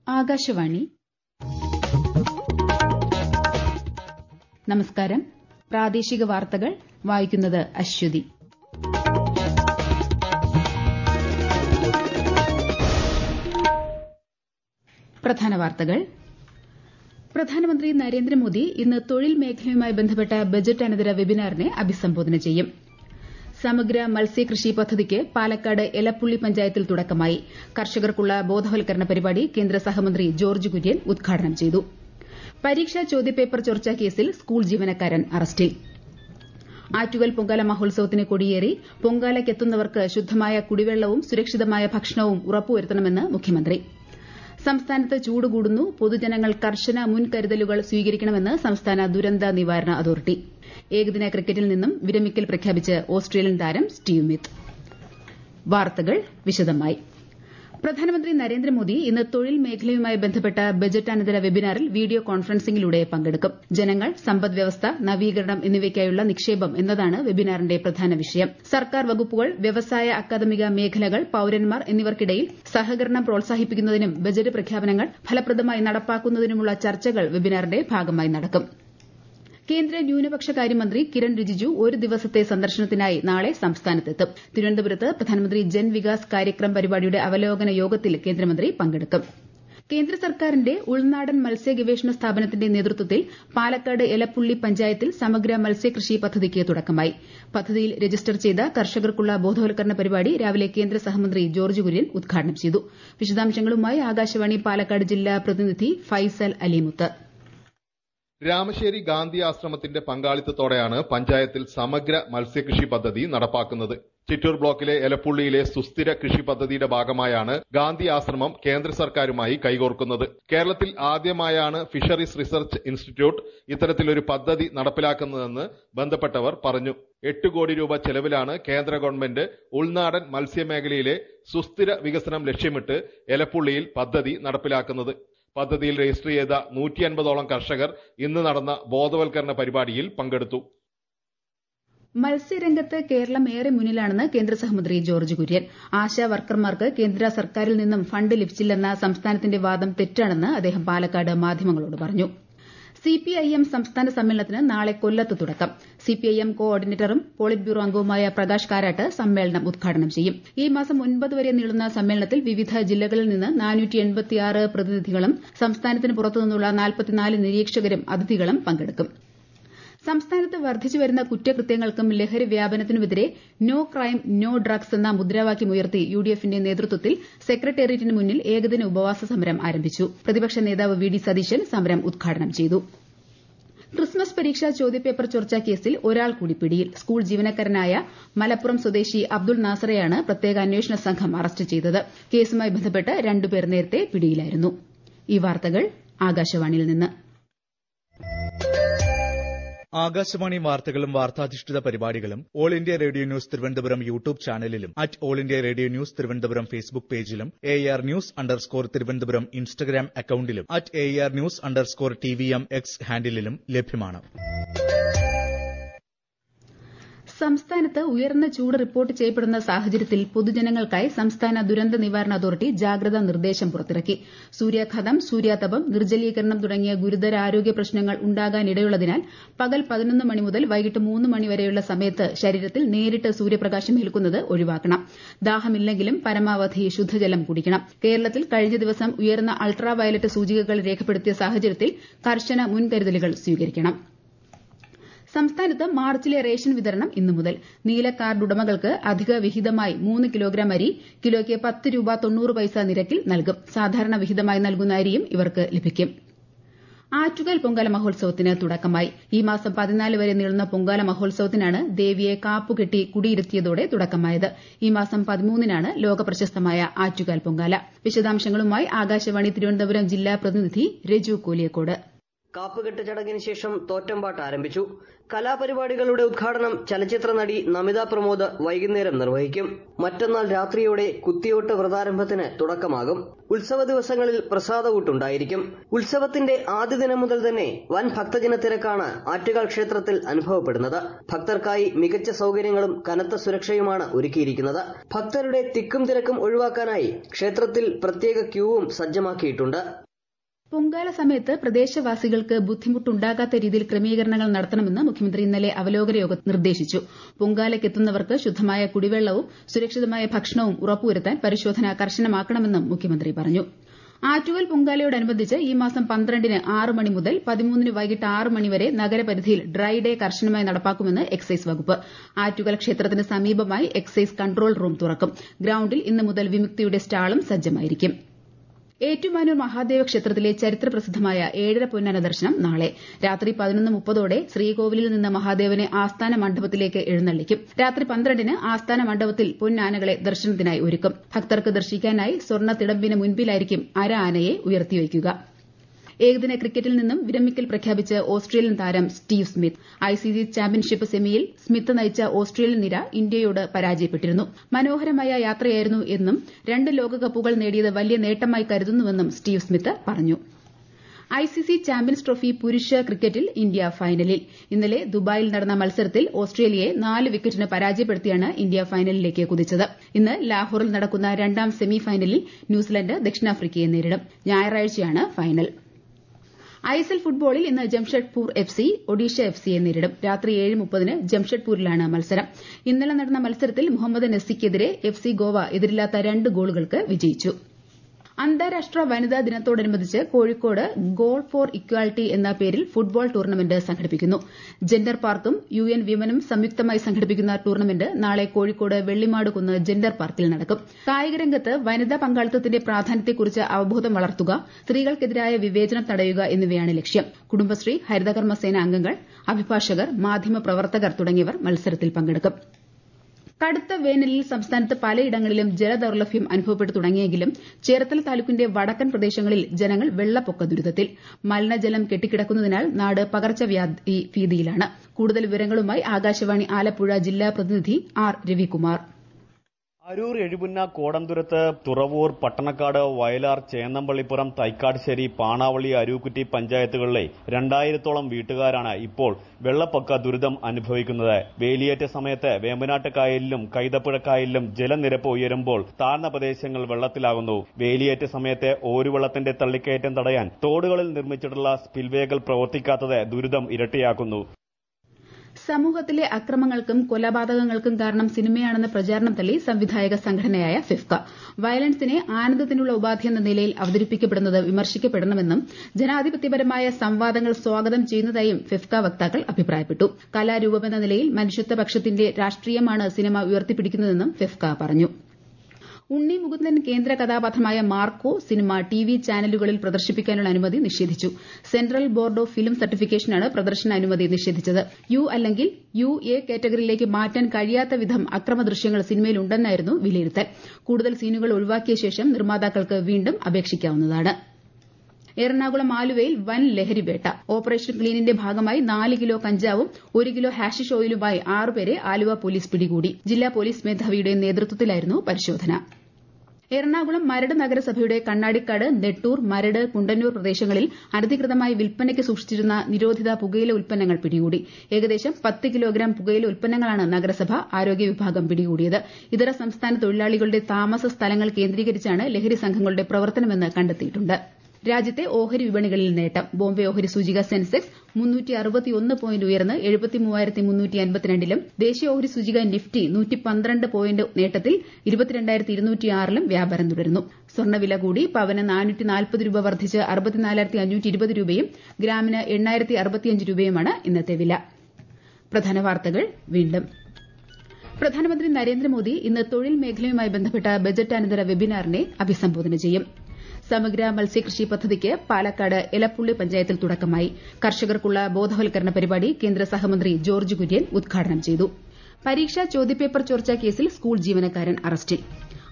ആകാശവാണി നമസ്കാരം പ്രാദേശിക വാർത്തകൾ വായിക്കുന്നത് അശ്വതി പ്രധാന വാർത്തകൾ പ്രധാനമന്ത്രി നരേന്ദ്രമോദി ഇന്ന് തൊഴിൽ മേഖലയുമായി ബന്ധപ്പെട്ട ബജറ്റ് അനന്തര വെബിനാറിനെ അഭിസംബോധന ചെയ്യും സമഗ്ര മത്സ്യകൃഷി പദ്ധതിക്ക് പാലക്കാട് എലപ്പുള്ളി പഞ്ചായത്തിൽ തുടക്കമായി കർഷകർക്കുള്ള ബോധവൽക്കരണ പരിപാടി കേന്ദ്ര സഹമന്ത്രി ജോർജ്ജ് കുര്യൻ ഉദ്ഘാടനം ചെയ്തു പരീക്ഷാ ചോദ്യപേപ്പർ ചോർച്ചാ കേസിൽ സ്കൂൾ ജീവനക്കാരൻ അറസ്റ്റിൽ ആറ്റുകൽ പൊങ്കാല മഹോത്സവത്തിന് കൊടിയേറി പൊങ്കാലയ്ക്കെത്തുന്നവർക്ക് ശുദ്ധമായ കുടിവെള്ളവും സുരക്ഷിതമായ ഭക്ഷണവും ഉറപ്പുവരുത്തണമെന്ന് മുഖ്യമന്ത്രി സംസ്ഥാനത്ത് ചൂട് കൂടുന്നു പൊതുജനങ്ങൾ കർശന മുൻകരുതലുകൾ സ്വീകരിക്കണമെന്ന് സംസ്ഥാന ദുരന്ത നിവാരണ അതോറിറ്റി ഏകദിന ക്രിക്കറ്റിൽ നിന്നും വിരമിക്കൽ പ്രഖ്യാപിച്ച് ഓസ്ട്രേലിയൻ താരം സ്റ്റീവ് സ്മിത്ത് വാർത്തകൾ വിശദമായി പ്രധാനമന്ത്രി നരേന്ദ്രമോദി ഇന്ന് തൊഴിൽ മേഖലയുമായി ബന്ധപ്പെട്ട ബജറ്റാനന്തര വെബിനാറിൽ വീഡിയോ കോൺഫറൻസിംഗിലൂടെ പങ്കെടുക്കും ജനങ്ങൾ സമ്പദ്വ്യവസ്ഥ നവീകരണം എന്നിവയ്ക്കായുള്ള നിക്ഷേപം എന്നതാണ് വെബിനാറിന്റെ പ്രധാന വിഷയം സർക്കാർ വകുപ്പുകൾ വ്യവസായ അക്കാദമിക മേഖലകൾ പൌരന്മാർ എന്നിവർക്കിടയിൽ സഹകരണം പ്രോത്സാഹിപ്പിക്കുന്നതിനും ബജറ്റ് പ്രഖ്യാപനങ്ങൾ ഫലപ്രദമായി നടപ്പാക്കുന്നതിനുമുള്ള ചർച്ചകൾ വെബിനാറിന്റെ ഭാഗമായി നടക്കും കേന്ദ്ര ന്യൂനപക്ഷ കാര്യമന്ത്രി കിരൺ റിജിജു ഒരു ദിവസത്തെ സന്ദർശനത്തിനായി നാളെ സംസ്ഥാനത്തെത്തും തിരുവനന്തപുരത്ത് പ്രധാനമന്ത്രി ജൻ വികാസ് കാര്യക്രം പരിപാടിയുടെ അവലോകന യോഗത്തിൽ കേന്ദ്രമന്ത്രി പങ്കെടുക്കും കേന്ദ്ര സർക്കാരിന്റെ ഉൾനാടൻ മത്സ്യ ഗവേഷണ സ്ഥാപനത്തിന്റെ നേതൃത്വത്തിൽ പാലക്കാട് എലപ്പുള്ളി പഞ്ചായത്തിൽ സമഗ്ര മത്സ്യകൃഷി പദ്ധതിക്ക് തുടക്കമായി പദ്ധതിയിൽ രജിസ്റ്റർ ചെയ്ത കർഷകർക്കുള്ള ബോധവൽക്കരണ പരിപാടി രാവിലെ കേന്ദ്ര സഹമന്ത്രി ജോർജ്ജ് കുര്യൻ ഉദ്ഘാടനം ചെയ്തു വിശദാംശങ്ങളുമായി ആകാശവാണി പാലക്കാട് ജില്ലാ പ്രതിനിധി ഫൈസൽ അലിമുത്ത് രാമശ്ശേരി ഗാന്ധി ആശ്രമത്തിന്റെ പങ്കാളിത്തത്തോടെയാണ് പഞ്ചായത്തിൽ സമഗ്ര മത്സ്യകൃഷി പദ്ധതി നടപ്പാക്കുന്നത് ചിറ്റൂർ ബ്ലോക്കിലെ എലപ്പുള്ളിയിലെ സുസ്ഥിര കൃഷി പദ്ധതിയുടെ ഭാഗമായാണ് ഗാന്ധി ആശ്രമം കേന്ദ്ര സർക്കാരുമായി കൈകോർക്കുന്നത് കേരളത്തിൽ ആദ്യമായാണ് ഫിഷറീസ് റിസർച്ച് ഇൻസ്റ്റിറ്റ്യൂട്ട് ഇത്തരത്തിലൊരു പദ്ധതി നടപ്പിലാക്കുന്നതെന്ന് ബന്ധപ്പെട്ടവർ പറഞ്ഞു എട്ട് കോടി രൂപ ചെലവിലാണ് കേന്ദ്ര ഗവൺമെന്റ് ഉൾനാടൻ മത്സ്യമേഖലയിലെ സുസ്ഥിര വികസനം ലക്ഷ്യമിട്ട് എലപ്പുള്ളിയിൽ പദ്ധതി നടപ്പിലാക്കുന്നത് പദ്ധതിയിൽ രജിസ്റ്റർ ചെയ്ത നൂറ്റി അൻപതോളം കർഷകർ ഇന്ന് നടന്ന ബോധവൽക്കരണ പരിപാടിയിൽ പങ്കെടുത്തു മത്സ്യരംഗത്ത് കേരളം ഏറെ മുന്നിലാണെന്ന് കേന്ദ്ര സഹമന്ത്രി ജോർജ്ജ് കുര്യൻ ആശാ വർക്കർമാർക്ക് കേന്ദ്ര സർക്കാരിൽ നിന്നും ഫണ്ട് ലഭിച്ചില്ലെന്ന സംസ്ഥാനത്തിന്റെ വാദം തെറ്റാണെന്ന് അദ്ദേഹം പാലക്കാട് മാധ്യമങ്ങളോട് പറഞ്ഞു സിപിഐഎം സംസ്ഥാന സമ്മേളനത്തിന് നാളെ കൊല്ലത്ത് തുടക്കം സിപിഐഎം കോ ഓർഡിനേറ്ററും പോളിറ്റ് ബ്യൂറോ അംഗവുമായ പ്രകാശ് കാരാട്ട് സമ്മേളനം ഉദ്ഘാടനം ചെയ്യും ഈ മാസം ഒൻപത് വരെ നീളുന്ന സമ്മേളനത്തിൽ വിവിധ ജില്ലകളിൽ നിന്ന് പ്രതിനിധികളും സംസ്ഥാനത്തിന് പുറത്തുനിന്നുള്ള നാൽപ്പത്തിനാല് നിരീക്ഷകരും അതിഥികളും പങ്കെടുക്കും സംസ്ഥാനത്ത് വർദ്ധിച്ചുവരുന്ന കുറ്റകൃത്യങ്ങൾക്കും ലഹരി വ്യാപനത്തിനുമെതിരെ നോ ക്രൈം നോ ഡ്രഗ്സ് എന്ന മുദ്രാവാക്യം ഉയർത്തി യുഡിഎഫിന്റെ നേതൃത്വത്തിൽ സെക്രട്ടേറിയറ്റിന് മുന്നിൽ ഏകദിന ഉപവാസ സമരം ആരംഭിച്ചു പ്രതിപക്ഷ നേതാവ് വി ഡി സതീശൻ സമരം ഉദ്ഘാടനം ചെയ്തു ക്രിസ്മസ് പരീക്ഷാ ചോദ്യപേപ്പർ ചോർച്ചാ കേസിൽ ഒരാൾ കൂടി പിടിയിൽ സ്കൂൾ ജീവനക്കാരനായ മലപ്പുറം സ്വദേശി അബ്ദുൾ നാസറെയാണ് പ്രത്യേക അന്വേഷണ സംഘം അറസ്റ്റ് ചെയ്തത് കേസുമായി ബന്ധപ്പെട്ട് രണ്ടുപേർ നേരത്തെ പിടിയിലായിരുന്നു ഈ വാർത്തകൾ ആകാശവാണിയിൽ നിന്ന് ആകാശവാണി വാർത്തകളും വാർത്താധിഷ്ഠിത പരിപാടികളും all India radio news Thiruvananthapuram YouTube ചാനലിലും at all India radio news Thiruvananthapuram Facebook പേജിലും A R news underscore Thiruvananthapuram Instagram അക്കൌണ്ടിലും at A R news underscore T V M X ഹാൻഡിലും ലഭ്യമാണ് സംസ്ഥാനത്ത് ഉയർന്ന ചൂട് റിപ്പോർട്ട് ചെയ്യപ്പെടുന്ന സാഹചര്യത്തിൽ പൊതുജനങ്ങൾക്കായി സംസ്ഥാന ദുരന്ത നിവാരണ അതോറിറ്റി ജാഗ്രതാ നിർദ്ദേശം പുറത്തിറക്കി സൂര്യാഘാതം സൂര്യാതപം നിർജ്ജലീകരണം തുടങ്ങിയ ഗുരുതര ആരോഗ്യ പ്രശ്നങ്ങൾ ഉണ്ടാകാനിടയുള്ളതിനാൽ പകൽ പതിനൊന്ന് മണി മുതൽ വൈകിട്ട് മൂന്ന് മണി വരെയുള്ള സമയത്ത് ശരീരത്തിൽ നേരിട്ട് സൂര്യപ്രകാശം ഏൽക്കുന്നത് ഒഴിവാക്കണം ദാഹമില്ലെങ്കിലും പരമാവധി ശുദ്ധജലം കുടിക്കണം കേരളത്തിൽ കഴിഞ്ഞ ദിവസം ഉയർന്ന അൾട്രാ വയലറ്റ് സൂചികകൾ രേഖപ്പെടുത്തിയ സാഹചര്യത്തിൽ കർശന മുൻകരുതലുകൾ സ്വീകരിക്കണം സംസ്ഥാനത്ത് മാർച്ചിലെ റേഷൻ വിതരണം ഇന്നു മുതൽ നീല കാർഡ് ഉടമകൾക്ക് അധിക വിഹിതമായി മൂന്ന് കിലോഗ്രാം അരി കിലോയ്ക്ക് പത്ത് രൂപ തൊണ്ണൂറ് പൈസ നിരക്കിൽ നൽകും സാധാരണ വിഹിതമായി നൽകുന്ന അരിയും ഇവർക്ക് ലഭിക്കും ആറ്റുകാൽ പൊങ്കാല മഹോത്സവത്തിന് തുടക്കമായി ഈ മാസം പതിനാല് വരെ നീളുന്ന പൊങ്കാല മഹോത്സവത്തിനാണ് ദേവിയെ കാപ്പുകെട്ടി കുടിയിരുത്തിയതോടെ തുടക്കമായത് ഈ മാസം പതിമൂന്നിനാണ് ലോകപ്രശസ്തമായ ആറ്റുകാൽ പൊങ്കാല വിശദാംശങ്ങളുമായി ആകാശവാണി തിരുവനന്തപുരം ജില്ലാ പ്രതിനിധി രജു കോലിയക്കോട് കാപ്പുകെട്ട് ചടങ്ങിന് ശേഷം തോറ്റംപാട്ട് ആരംഭിച്ചു കലാപരിപാടികളുടെ ഉദ്ഘാടനം ചലച്ചിത്ര നടി നമിത പ്രമോദ് വൈകുന്നേരം നിർവഹിക്കും മറ്റന്നാൾ രാത്രിയോടെ കുത്തിയോട്ട് വ്രതാരംഭത്തിന് തുടക്കമാകും ഉത്സവ ദിവസങ്ങളിൽ പ്രസാദകൂട്ടുണ്ടായിരിക്കും ഉത്സവത്തിന്റെ ആദ്യ ദിനം മുതൽ തന്നെ വൻ ഭക്തജന തിരക്കാണ് ആറ്റുകാൽ ക്ഷേത്രത്തിൽ അനുഭവപ്പെടുന്നത് ഭക്തർക്കായി മികച്ച സൗകര്യങ്ങളും കനത്ത സുരക്ഷയുമാണ് ഒരുക്കിയിരിക്കുന്നത് ഭക്തരുടെ തിക്കും തിരക്കും ഒഴിവാക്കാനായി ക്ഷേത്രത്തിൽ പ്രത്യേക ക്യൂവും സജ്ജമാക്കിയിട്ടുണ്ട് പൊങ്കാല സമയത്ത് പ്രദേശവാസികൾക്ക് ബുദ്ധിമുട്ടുണ്ടാകാത്ത രീതിയിൽ ക്രമീകരണങ്ങൾ നടത്തണമെന്ന് മുഖ്യമന്ത്രി ഇന്നലെ അവലോകന യോഗം നിർദ്ദേശിച്ചു പൊങ്കാലയ്ക്കെത്തുന്നവർക്ക് ശുദ്ധമായ കുടിവെള്ളവും സുരക്ഷിതമായ ഭക്ഷണവും ഉറപ്പുവരുത്താൻ പരിശോധന കർശനമാക്കണമെന്നും മുഖ്യമന്ത്രി പറഞ്ഞു ആറ്റുകൽ പൊങ്കാലയോടനുബന്ധിച്ച് ഈ മാസം പന്ത്രണ്ടിന് ആറ് മണി മുതൽ പതിമൂന്നിന് വൈകിട്ട് ആറ് മണിവരെ നഗരപരിധിയിൽ ഡ്രൈ ഡേ കർശനമായി നടപ്പാക്കുമെന്ന് എക്സൈസ് വകുപ്പ് ആറ്റുകൽ ക്ഷേത്രത്തിന് സമീപമായി എക്സൈസ് കൺട്രോൾ റൂം തുറക്കും ഗ്രൌണ്ടിൽ ഇന്ന് മുതൽ വിമുക്തിയുടെ സ്റ്റാളും സജ്ജമായിരിക്കും ഏറ്റുമാനൂർ മഹാദേവ ക്ഷേത്രത്തിലെ ചരിത്ര പ്രസിദ്ധമായ ഏഴര പൊന്നാന ദർശനം നാളെ രാത്രി പതിനൊന്ന് മുപ്പതോടെ ശ്രീകോവിലിൽ നിന്ന് മഹാദേവനെ ആസ്ഥാന മണ്ഡപത്തിലേക്ക് എഴുന്നള്ളിക്കും രാത്രി പന്ത്രണ്ടിന് ആസ്ഥാന മണ്ഡപത്തിൽ പൊന്നാനകളെ ദർശനത്തിനായി ഒരുക്കും ഭക്തർക്ക് ദർശിക്കാനായി സ്വർണ്ണ തിടമ്പിന് മുൻപിലായിരിക്കും അര ആനയെ ഉയർത്തിവയ്ക്കുക ഏകദിന ക്രിക്കറ്റിൽ നിന്നും വിരമിക്കൽ പ്രഖ്യാപിച്ച് ഓസ്ട്രേലിയൻ താരം സ്റ്റീവ് സ്മിത്ത് ഐസിസി ചാമ്പ്യൻഷിപ്പ് സെമിയിൽ സ്മിത്ത് നയിച്ച ഓസ്ട്രേലിയൻ നിര ഇന്ത്യയോട് പരാജയപ്പെട്ടിരുന്നു മനോഹരമായ യാത്രയായിരുന്നു എന്നും രണ്ട് ലോകകപ്പുകൾ നേടിയത് വലിയ നേട്ടമായി കരുതുന്നുവെന്നും സ്റ്റീവ് സ്മിത്ത് പറഞ്ഞു ഐസിസി ചാമ്പ്യൻസ് ട്രോഫി പുരുഷ ക്രിക്കറ്റിൽ ഇന്ത്യ ഫൈനലിൽ ഇന്നലെ ദുബായിൽ നടന്ന മത്സരത്തിൽ ഓസ്ട്രേലിയയെ നാല് വിക്കറ്റിന് പരാജയപ്പെടുത്തിയാണ് ഇന്ത്യ ഫൈനലിലേക്ക് കുതിച്ചത് ഇന്ന് ലാഹോറിൽ നടക്കുന്ന രണ്ടാം സെമി ഫൈനലിൽ ന്യൂസിലന്റ് ദക്ഷിണാഫ്രിക്കയെ നേരിടും ഞായറാഴ്ചയാണ് ഫൈനൽ ഐഎസ്എൽ ഫുട്ബോളിൽ ഇന്ന് Jamshedpur F C Odisha F സിയെ നേരിടും രാത്രി ഏഴ് മുപ്പതിന് ജംഷഡ്പൂരിലാണ് മത്സരം ഇന്നലെ നടന്ന മത്സരത്തിൽ മുഹമ്മദ് നസിക്കെതിരെ എഫ് സി ഗോവ എതിരില്ലാത്ത രണ്ട് ഗോളുകൾക്ക് വിജയിച്ചു അന്താരാഷ്ട്ര വനിതാ ദിനത്തോടനുബന്ധിച്ച് കോഴിക്കോട് ഗോൾ ഫോർ ഇക്വാലിറ്റി എന്ന പേരിൽ ഫുട്ബോൾ ടൂർണമെന്റ് സംഘടിപ്പിക്കുന്നു ജെൻഡർ പാർക്കും യു എൻ വിമനും സംയുക്തമായി സംഘടിപ്പിക്കുന്ന ടൂർണമെന്റ് നാളെ കോഴിക്കോട് വെള്ളിമാട് കുന്ന് ജെൻഡർ പാർക്കിൽ നടക്കും കായികരംഗത്ത് വനിതാ പങ്കാളിത്തത്തിന്റെ പ്രാധാന്യത്തെക്കുറിച്ച് അവബോധം വളർത്തുക സ്ത്രീകൾക്കെതിരായ വിവേചനം തടയുക എന്നിവയാണ് ലക്ഷ്യം കുടുംബശ്രീ ഹരിതകർമ്മസേന അംഗങ്ങൾ അഭിഭാഷകർ മാധ്യമപ്രവർത്തകർ തുടങ്ങിയവർ മത്സരത്തിൽ പങ്കെടുക്കും കടുത്ത വേനലിൽ സംസ്ഥാനത്ത് പലയിടങ്ങളിലും ജലദൌർലഭ്യം അനുഭവപ്പെട്ടു തുടങ്ങിയെങ്കിലും ചേർത്തല താലൂക്കിന്റെ വടക്കൻ പ്രദേശങ്ങളിൽ ജനങ്ങൾ വെള്ളപ്പൊക്ക ദുരിതത്തിൽ മലിനജലം കെട്ടിക്കിടക്കുന്നതിനാൽ നാട് പകർച്ചവ്യാധി ഭീതിയിലാണ് കൂടുതൽ വിവരങ്ങളുമായി ആകാശവാണി ആലപ്പുഴ ജില്ലാ പ്രതിനിധി ആർ രവികുമാർ അരൂർ എഴുപുന്ന കോടന്തുരത്ത് തുറവൂർ പട്ടണക്കാട് വയലാർ ചേന്നമ്പള്ളിപ്പുറം തൈക്കാട്ശ്ശേരി പാണാവള്ളി അരൂക്കുറ്റി പഞ്ചായത്തുകളിലെ രണ്ടായിരത്തോളം വീട്ടുകാരാണ് ഇപ്പോൾ വെള്ളപ്പൊക്ക ദുരിതം അനുഭവിക്കുന്നത് വേലിയേറ്റ സമയത്ത് വേമ്പനാട്ട് കായലിലും കൈതപ്പുഴ കായലിലും ജലനിരപ്പ് ഉയരുമ്പോൾ താഴ്ന്ന പ്രദേശങ്ങൾ വെള്ളത്തിലാകുന്നു വേലിയേറ്റ സമയത്ത് ഓരുവെള്ളത്തിന്റെ തള്ളിക്കയറ്റം തടയാൻ തോടുകളിൽ നിർമ്മിച്ചിട്ടുള്ള സ്പിൽവേകൾ പ്രവർത്തിക്കാത്തത് ദുരിതം ഇരട്ടിയാക്കുന്നു സമൂഹത്തിലെ അക്രമങ്ങൾക്കും കൊലപാതകങ്ങൾക്കും കാരണം സിനിമയാണെന്ന പ്രചാരണം തള്ളി സംവിധായക സംഘടനയായ ഫിഫ്ക വയലൻസിനെ ആനന്ദത്തിനുള്ള ഉപാധിയെന്ന നിലയിൽ അവതരിപ്പിക്കപ്പെടുന്നത് വിമർശിക്കപ്പെടണമെന്നും ജനാധിപത്യപരമായ സംവാദങ്ങൾ സ്വാഗതം ചെയ്യുന്നതായും ഫിഫ്ക വക്താക്കൾ അഭിപ്രായപ്പെട്ടു കലാരൂപമെന്ന നിലയിൽ മനുഷ്യത്വപക്ഷത്തിന്റെ രാഷ്ട്രീയമാണ് സിനിമ ഉയർത്തിപ്പിടിക്കുന്നതെന്നും ഫിഫ്ക പറഞ്ഞു ഉണ്ണി മുകുന്ദൻ കേന്ദ്ര കഥാപാത്രമായ മാർക്കോ സിനിമ ടി വി ചാനലുകളിൽ പ്രദർശിപ്പിക്കാനുള്ള അനുമതി നിഷേധിച്ചു സെൻട്രൽ ബോർഡ് ഓഫ് ഫിലിം സർട്ടിഫിക്കേഷനാണ് പ്രദർശന അനുമതി നിഷേധിച്ചത് യു അല്ലെങ്കിൽ യു എ കാറ്റഗറിയിലേക്ക് മാറ്റാൻ കഴിയാത്ത വിധം അക്രമ ദൃശ്യങ്ങൾ സിനിമയിലുണ്ടെന്നായിരുന്നു വിലയിരുത്തൽ കൂടുതൽ സീനുകൾ ഒഴിവാക്കിയ ശേഷം നിർമ്മാതാക്കൾക്ക് വീണ്ടും അപേക്ഷിക്കാവുന്നതാണ് എറണാകുളം ആലുവയിൽ വൻ ലഹരിവേട്ട ഓപ്പറേഷൻ ക്ലീനിന്റെ ഭാഗമായി നാല് കിലോ കഞ്ചാവും ഒരു കിലോ ഹാഷിഷ് ഓയിലുമായി ആറുപേരെ ആലുവ പോലീസ് പിടികൂടി ജില്ലാ പോലീസ് മേധാവിയുടെ നേതൃത്വത്തിലായിരുന്നു പരിശോധന എറണാകുളം മരട് നഗരസഭയുടെ കണ്ണാടിക്കാട് നെട്ടൂർ മരട് കുണ്ടന്നൂർ പ്രദേശങ്ങളിൽ അനധികൃതമായി വിൽപ്പനയ്ക്ക് സൂക്ഷിച്ചിരുന്ന നിരോധിത പുകയില ഉൽപ്പന്നങ്ങൾ പിടികൂടി ഏകദേശം പത്ത് കിലോഗ്രാം പുകയില ഉൽപ്പന്നങ്ങളാണ് നഗരസഭ ആരോഗ്യ വിഭാഗം പിടികൂടിയത് ഇതര സംസ്ഥാന തൊഴിലാളികളുടെ താമസ സ്ഥലങ്ങൾ കേന്ദ്രീകരിച്ചാണ് ലഹരി സംഘങ്ങളുടെ പ്രവർത്തനമെന്ന് കണ്ടെത്തിയിട്ടുണ്ട് രാജ്യത്തെ ഓഹരി വിപണികളിൽ നേട്ടം ബോംബെ ഓഹരി സൂചിക സെൻസെക്സ് മുന്നൂറ്റി അറുപത്തിയൊന്ന് പോയിന്റ് ഉയർന്ന് എഴുപത്തി മൂവായിരത്തി മുന്നൂറ്റി അൻപത്തിരണ്ടിലും ദേശീയ ഓഹരി സൂചിക നിഫ്റ്റി നൂറ്റി പന്ത്രണ്ട് പോയിന്റ് നേട്ടത്തിൽ ഇരുപത്തിരണ്ടായിരത്തി ഇരുന്നൂറ്റിയാറിലും വ്യാപാരം തുടരുന്നു സ്വർണ്ണവില കൂടി പവന് നാനൂറ്റി നാൽപ്പത് രൂപ വർദ്ധിച്ച് അറുപത്തിനാലായിരത്തി അഞ്ഞൂറ്റി ഇരുപത് രൂപയും ഗ്രാമിന് എണ്ണായിരത്തി അറുപത്തിയഞ്ച് രൂപയുമാണ് ഇന്നത്തെ വില പ്രധാന വാർത്തകൾ വീണ്ടും പ്രധാനമന്ത്രി നരേന്ദ്രമോദി ഇന്ന് തൊഴിൽ മേഖലയുമായി ബന്ധപ്പെട്ട ബജറ്റാനന്തര വെബിനാറിനെ അഭിസംബോധന ചെയ്യും സമഗ്ര മത്സ്യകൃഷി പദ്ധതിക്ക് പാലക്കാട് എലപ്പുള്ളി പഞ്ചായത്തിൽ തുടക്കമായി കർഷകർക്കുള്ള ബോധവൽക്കരണ പരിപാടി കേന്ദ്ര സഹമന്ത്രി ജോർജ് കുര്യൻ ഉദ്ഘാടനം ചെയ്തു പരീക്ഷാ ചോദ്യപേപ്പർ ചോർച്ചാ കേസിൽ സ്കൂൾ ജീവനക്കാരൻ അറസ്റ്റിൽ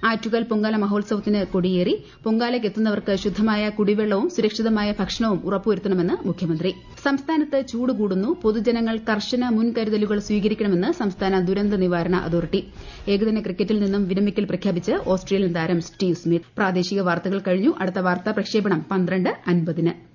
ആറ്റുകാൽ പൊങ്കാല മഹോത്സവത്തിന് കൊടിയേറി പൊങ്കാലയ്ക്കെത്തുന്നവർക്ക് ശുദ്ധമായ കുടിവെള്ളവും സുരക്ഷിതമായ ഭക്ഷണവും ഉറപ്പുവരുത്തണമെന്ന് മുഖ്യമന്ത്രി സംസ്ഥാനത്ത് ചൂട് കൂടുന്നു പൊതുജനങ്ങൾ കർശന മുൻകരുതലുകൾ സ്വീകരിക്കണമെന്ന് സംസ്ഥാന ദുരന്ത നിവാരണ അതോറിറ്റി ഏകദിന ക്രിക്കറ്റിൽ നിന്നും വിരമിക്കൽ പ്രഖ്യാപിച്ച് ഓസ്ട്രേലിയൻ താരം സ്റ്റീവ് സ്മിത്ത് പ്രാദേശിക വാർത്തകൾ കഴിഞ്ഞു അടുത്ത വാർത്താ പ്രക്ഷേപണം പന്ത്രണ്ട് അൻപതിന്